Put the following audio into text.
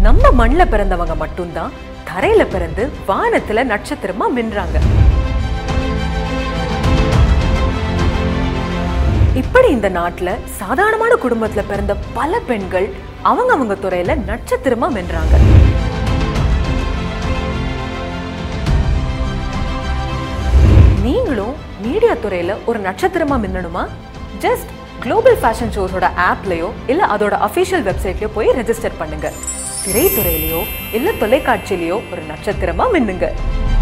நம்ம மண்ணில் பிறந்தவங்க மட்டும்தான் தரையில பிறந்து வானத்துல நட்சத்திரமா மின்றாங்க இப்படி இந்த நாட்டுல சாதாரணமான குடும்பத்துல பிறந்த பல பெண்கள் அவங்க அவங்க துறையில நட்சத்திரமா மின்றாங்க நீங்களும் மீடியா துறையில ஒரு நட்சத்திரமா மின்னணுமா ஜஸ்ட் குளோபல் ஃபேஷன் ஷோஸோட ஆப்லயோ இல்ல அதோட அஃபிஷியல் வெப்சைட்லயோ போய் ரெஜிஸ்டர் பண்ணுங்க திரைத்துறையிலயோ இல்ல தொலைக்காட்சியிலயோ ஒரு நட்சத்திரமா மின்னுங்க